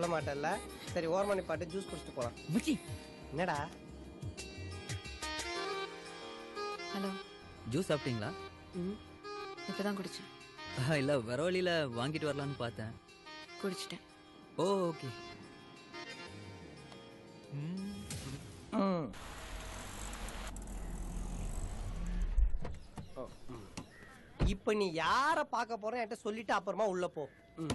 மாட்டேல்ல சரி ஓரமா நீ பாட்டு ஜூஸ் குடிச்சிட்டு போலாம் மச்சி என்னடா ஹலோ ஜூஸ் சாப்பிட்டீங்களா இப்பதான் குடிச்சேன் ஆஹா, இல்ல வர வழியில வாங்கிட்டு வரலான்னு பார்த்தேன் குடிச்சிட்டேன் ஓ ஓகே இப்ப நீ யார பார்க்க போற என்கிட்ட சொல்லிட்டு அப்புறமா உள்ள போ ம்.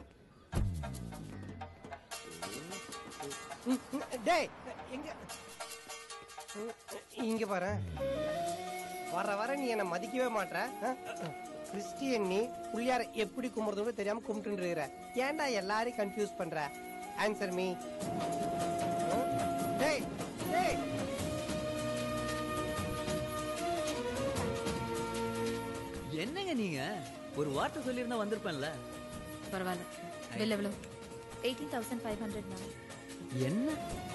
ம், ம், டேய் எங்க ம், இங்க பாரு வர வர நீ என்ன மதிக்கவே மாட்ற ஆ? கிறிஸ்டியன் நீ புள்ளியார எப்படி கும்பிடுறது கூட தெரியாம கும்பிட்டு இருக்கிற ஏன்டா எல்லாரையும் கன்ஃபியூஸ் பண்ற ஆன்சர் மீ டேய் டேய் என்னங்க நீங்க ஒரு வார்த்தை சொல்லியிருந்தா வந்திருப்பேன்ல பரவாயில்ல பில் எவ்வளோ eighteen thousand five hundred ma'am என்ன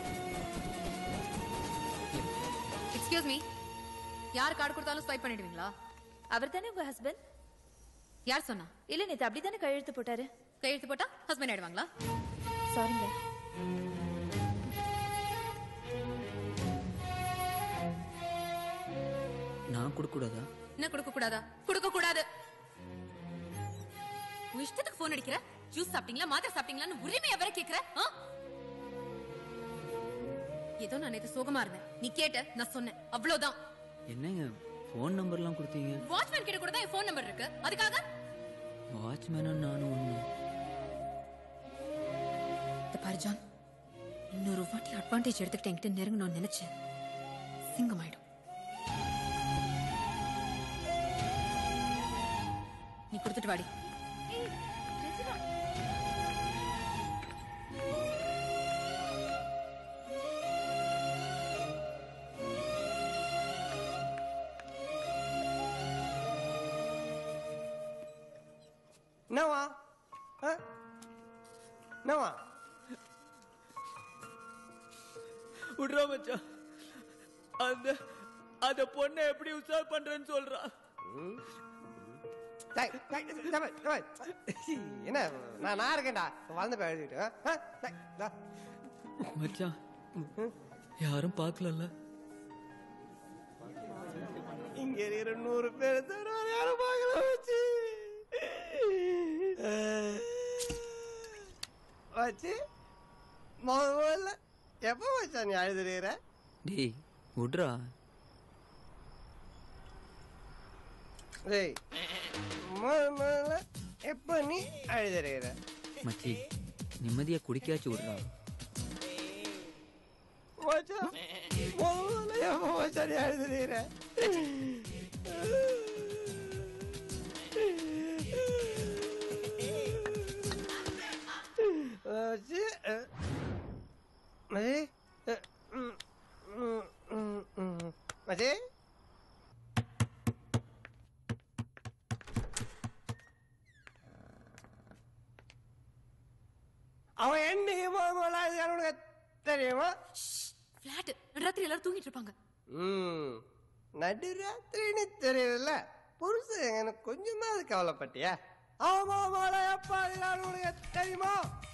எக்ஸ்கியூஸ் மீ யார் கார்டு கொடுத்தாலும் ஸ்வைப் பண்ணிடுவீங்களா அவர் தானே உங்க ஹஸ்பண்ட் யார் சொன்னா இல்ல நேத்து அப்படிதானே கையெழுத்து போட்டாரு கையெழுத்து போட்டா ஹஸ்பண்ட் ஆயிடுவாங்களா சாரிங்க நான் கொடுக்க கூடாதா என்ன கொடுக்க கூடாதா கொடுக்க கூடாது உன் இஷ்டத்துக்கு போன் அடிக்கிற ஜூஸ் சாப்பிட்டீங்களா மாத்திரை சாப்பிட்டீங்களான்னு உரிமையா வர கேக்குற ஆ? ஏதோ நான் நேத்து சோகமா இருந்தேன் நீ கேட்ட நான் சொன்னேன் அவ்வளவுதான் என்னங்க ஃபோன் நம்பர்லாம் கொடுத்தீங்க வாட்ச்மேன் கிட்ட கூட தான் என் ஃபோன் நம்பர் இருக்கு அதுக்காக வாட்ச்மேனும் நானும் ஒண்ணு இந்த பாரு ஜான் இன்னொரு வாட்டி அட்வான்டேஜ் எடுத்துக்கிட்டு என்கிட்ட நெருங்கணும்னு நினைச்சேன் சிங்கமாயிடும் நீ கொடுத்துட்டு வாடி என்னவா ஆ? என்னவா விட்றா மச்சான் அந்த அந்த பொண்ணை எப்படி உசார் பண்றேன்னு சொல்றா டேய், டேய், டேய், டேய், டேய். என்ன நான் நான் இருக்கேன்டா வளர்ந்த போய் எழுதிட்டு ஆ? ஆ? டேய், டா. மச்சான் யாரும் பார்க்கலல்ல இங்க இருக்கிற நூறு பேர் தவிர வேற யாரும் பார்க்கல வச்சு வச்சு முதல்ல எப்ப வச்சா நீ அழுதுறீர டேய் விட்றா டேய் முதல் முதல்ல எப்ப நீ அழுதுறீர மச்சி நிம்மதியா குடிக்காச்சு விட்றா வச்சா முதல்ல எப்ப வச்சா நீ அழுதுறீர வச்சு மதி மதி அவன் என்னைக்கு முதல்ல அழுதுறான்னு உனக்கு தெரியுமா பிளாட் ராத்திரி எல்லாரும் தூங்கிட்டு இருப்பாங்க ம் நடுராத்திரின்னு தெரியல புருஷன் எங்கன்னு கொஞ்சமா அது கவலைப்பட்டியா ஆமா மாலை அப்பா அதுதான் உனக்கு தெரியுமா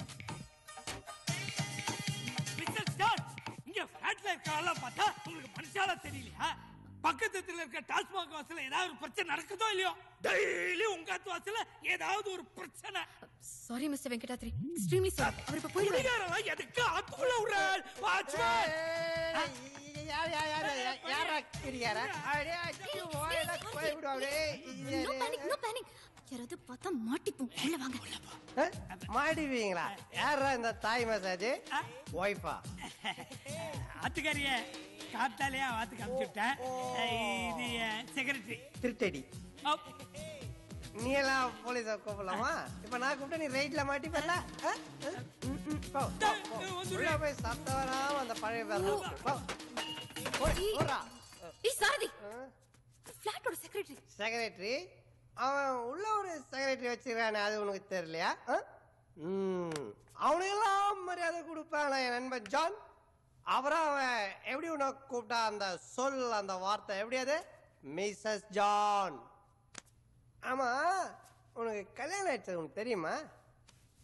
மிஸ்டர் ஜான் இங்க பிளாட்ல இருக்கால பார்த்தா உங்களுக்கு மனுஷால தெரியலையா பக்கத்து தெருல இருக்க டாஸ்மாக் வாசல்ல ஏதாவது ஒரு பிரச்சனை நடக்குதோ இல்லையோ டெய்லி உங்க அத்து வாசல்ல ஏதாவது ஒரு பிரச்சனை sorry mister Venkatadri extremely sorry அவர் இப்ப போயிடுவாரு குடிகாரன் எதுக்கு அத்துக்குள்ள விடுறாள் வாட்ச்மேன் யார் யார் யார் யார் யாரா கிரியாரா அப்படியே அடிச்சு ஓயல போய் விடு அப்படியே நோ பேனிக் நோ பேனிக் யாராவது பார்த்தா மாட்டிப்போம் உள்ள வாங்க மாட்டிப்பீங்களா யாரா இந்த தாய் மசாஜ் ஒய்ஃபா ஆத்துக்காரிய காத்தாலேயே வாத்துக்கு அனுப்பிச்சுட்டேன் இது செக்ரட்டரி திருட்டடி நீ எல்லாம் போலீஸ கூப்பிடலாமா இப்ப நான் கூப்பிட்டா நீ ரைட்ல மாட்டிப்பல்ல ஆ? ஆ? ம், ம், போ, போ, போ. உள்ள போய் சாப்பிட்ட வராம அந்த பழைய பேர் போ. ஓடி, ஓடுறா. ஏய் சாரதி பிளாட்டோட செக்ரட்டரி செக்ரட்டரி அவன் உள்ள ஒரு செக்ரட்டரி வச்சிருக்கானே அது உனக்கு தெரியலையா ஆ? ம். அவனுக்கெல்லாம் மரியாதை கொடுப்பான் என் நண்பன் ஜான் அப்புறம் அவன் எப்படி உனக்கு கூப்பிட்டா அந்த சொல் அந்த வார்த்தை எப்படி அது மிஸ்ஸஸ் ஜான் ஆமா உனக்கு கல்யாணம் ஆயிடுச்சு உனக்கு தெரியுமா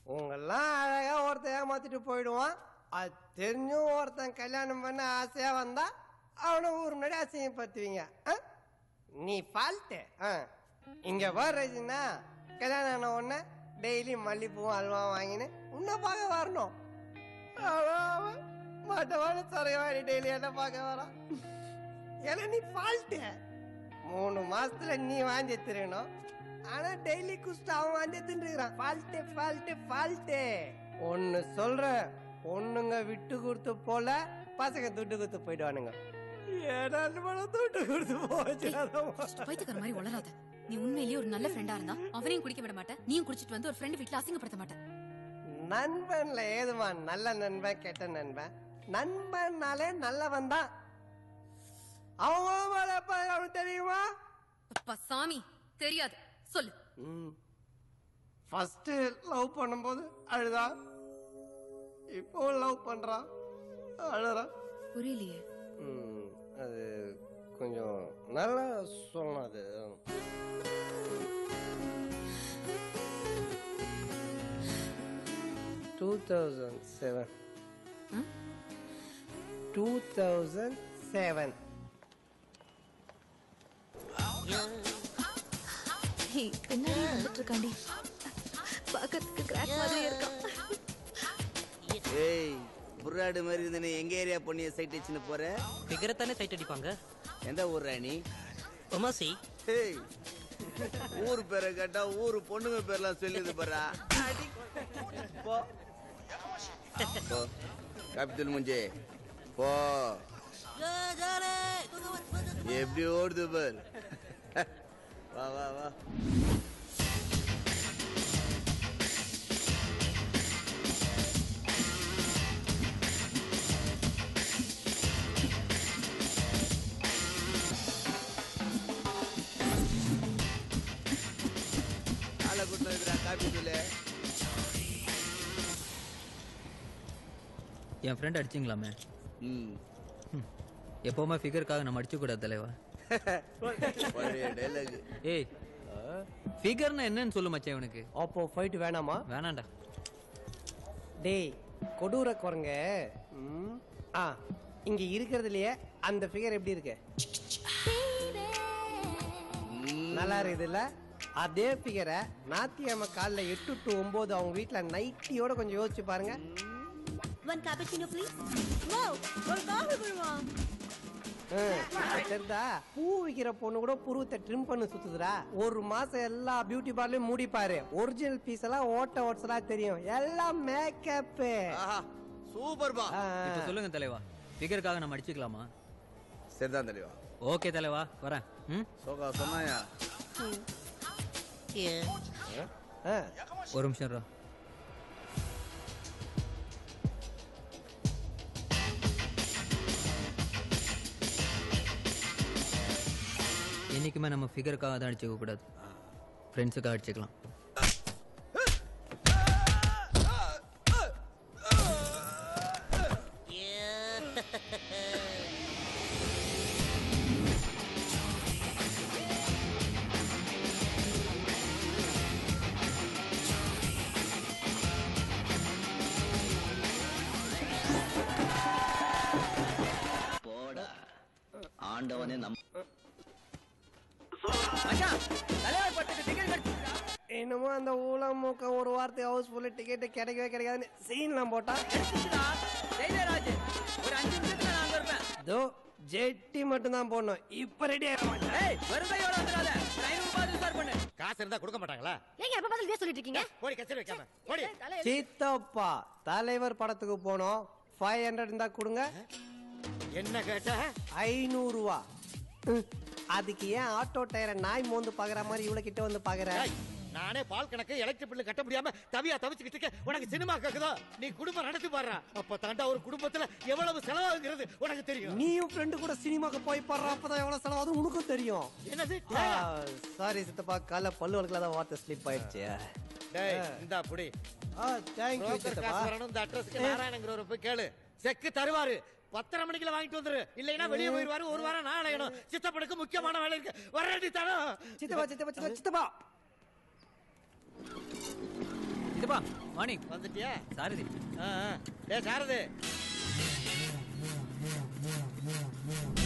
உங்கெல்லாம் அழகா ஒருத்தன் ஏமாத்திட்டு போயிடுவான் அது தெரிஞ்சும் ஒருத்தன் கல்யாணம் பண்ண ஆசையா வந்தா அவனை ஊர் முன்னாடி அசிங்கப்படுத்துவீங்க ஆ? நீ ஃபால்ட்டு இங்க வர்றதுன்னா கல்யாணம் ஆன உடனே டெய்லி மல்லிப்பூவும் அல்வா வாங்கின்னு உன்னை பார்க்க வரணும் ஆனா அவன் மட்டமான சரகவாடி டெய்லி என்ன பார்க்க வரான் ஏன்னா நீ ஃபால்ட்டு மூணு மாசத்துல நீ வாந்தி திருணும் ஆனா டெய்லி குஸ்ட் அவன் வாந்தி தின்றுக்கிறான் ஃபால்ட்டு ஃபால்ட்டு ஃபால்ட்டு ஒன்னு சொல்றேன் பொண்ணுங்க விட்டு கொடுத்து போல பசங்க துட்டு கொடுத்து போயிடுவானுங்க ஏடா துட்டு கொடுத்து போச்சு பைத்தியக்கார மாதிரி வளராத நீ உண்மையிலேயே ஒரு நல்ல ஃப்ரெண்டா இருந்தா அவனையும் குடிக்க விட மாட்டேன் நீயும் குடிச்சிட்டு வந்து ஒரு ஃப்ரெண்ட் வீட்ல அசிங்கப்படுத்த மாட்டேன் நண்பன்ல ஏதுமா நல்ல நண்பன் கெட்ட நண்பன் நண்பன்னாலே நல்லவன் தான் அவன் மேல எப்ப அவனுக்கு தெரியுமா அப்பா சாமி தெரியாது சொல்லு ஃபர்ஸ்ட் லவ் பண்ணும்போது அழுதா இப்போ லவ் பண்றான் அழுறான் புரியலையே ம், அது கொஞ்சம் நல்லா சொல்லணும் அது டூ தௌசண்ட் செவன் ம்? டூ தௌசண்ட் செவன் பின்னாடி வந்துட்டு இருக்காண்டி பார்க்கறதுக்கு கிராக் மாதிரி இருக்கான் ஏய் புறாடு மாதிரி இருந்தனே எங்க ஏரியா பொண்ணிய சைட் வச்சுன்னு போற ஃபிகரை தானே சைட் அடிப்பாங்க எந்த ஊர் ராணி உமாசி ஏய் ஊர் பேரை கேட்டா ஊர் பொண்ணுங்க பேர்லாம் சொல்லிது பாரா போ போ கேபிட்டல் முஞ்சே போ எப்படி ஓடுது பார் வா வா வா ஆளை கூட்டு வந்துடா காப்பி தூள் என் ஃப்ரெண்ட் அடிச்சிங்களாமே ம் எப்பவுமே ஃபிகருக்காக நம்ம அடிச்சு கூடாது தலைவா பழைய டைலாக் ஏய் ஃபிகர்னா என்னன்னு சொல்லு மச்சான் இவனுக்கு அப்போ ஃபைட் வேணாமா வேணாண்டா டேய் கொடூர குரங்க ம், ஆ இங்க இருக்கிறதுலயே அந்த ஃபிகர் எப்படி இருக்கு நல்லா இருக்குதுல்ல அதே ஃபிகரை நாத்தியம்ம காலைல எட்டு டு ஒன்பது அவங்க வீட்ல நைட்டியோட கொஞ்சம் யோசிச்சு பாருங்க ஒன் cappuccino ப்ளீஸ் வா ஒரு காஃபி போடுவா ம், இப்ப தெரிதா பூ விக்கிற பொண்ணு கூட புருவத்தை ட்ரிம் பண்ணி சுத்துதுடா ஒரு மாசம் எல்லா பியூட்டி பார்லயும் மூடி பாரு ஒரிஜினல் பீஸ் எல்லாம் ஓட்ட ஓட்ஸ் எல்லாம் தெரியும் எல்லாம் மேக்கப் ஆஹா சூப்பர் பா இப்ப சொல்லுங்க தலைவா ஃபிகருக்காக நம்ம அடிச்சுக்கலாமா சரிதான் தெளிவா ஓகே தலைவா வரேன் ம் சோகா சொன்னாயா ஒரு நிமிஷம் ரா என்னைக்குமே நம்ம ஃபிகருக்காக தான் அடிச்சுக்க கூடாது ஃப்ரெண்ட்ஸுக்காக அடிச்சுக்கலாம் போடா ஆண்டவனே நம் என்னமோ அந்த ஊழம் மூக்க ஒரு வார்த்தை ஹவுஸ்ஃபுல்லு டிக்கெட் கிடைக்கவே கிடைக்காதுன்னு சீன்லாம் போட்டா இதோ ஜெட்டி மட்டும் தான் போடணும் இப்ப ரெடி காசு இருந்தா கொடுக்க மாட்டாங்களா ஏங்க எப்ப பார்த்தாலும் இதே சொல்லிட்டு இருக்கீங்க போடி கச்சேரி வைக்காம போடி சித்தப்பா தலைவர் படத்துக்கு போனோம் ஃபைவ் ஹண்ட்ரட் இருந்தா கொடுங்க என்ன கேட்ட ஐநூறு ரூபா ம், அதுக்கு ஏன் ஆட்டோ டயரை நாய் மோந்து பாக்குற மாதிரி இவ்வளவு கிட்ட வந்து பாக்குற ஏய், நானே பால் கணக்கு எலக்ட்ரிக் பில்லு கட்ட முடியாம தவியா தவிச்சுக்கிட்டு இருக்கேன் உனக்கு சினிமா கேக்குதோ நீ குடும்பம் நடத்தி பாடுறா அப்ப தாண்டா ஒரு குடும்பத்துல எவ்வளவு செலவாகுங்கிறது உனக்கு தெரியும் நீயும் ஃப்ரெண்டு கூட சினிமாக்கு போய் பாடுற அப்பதான் எவ்வளவு செலவாகும் உனக்கும் தெரியும் என்னது சாரி சித்தப்பா கால பல்லு வழக்கில் தான் வார்த்தை ஸ்லிப் ஆயிடுச்சு டேய் இந்தா புடி ஆ தேங்க்யூ புரோக்கர் சித்தப்பா காசு வரணும் இந்த அட்ரஸ்க்கு நாராயணங்கிறவரை போய் கேளு செக்கு தருவாரு பத்தரை மணிக்குள்ள வாங்கிட்டு வந்துரு இல்லைன்னா வெளியே போயிருவாரு ஒரு வாரம் நான் அலையணும் சித்தப்பனுக்கு முக்கியமான வேலை இருக்கு வரடி தரம் சித்தப்பா சித்தப்பா சித்தப்பா சித்தப்பா இதுப்பா மார்னிங் வந்துட்டியா சாரதி ஆ ஆ. டேய் சாரது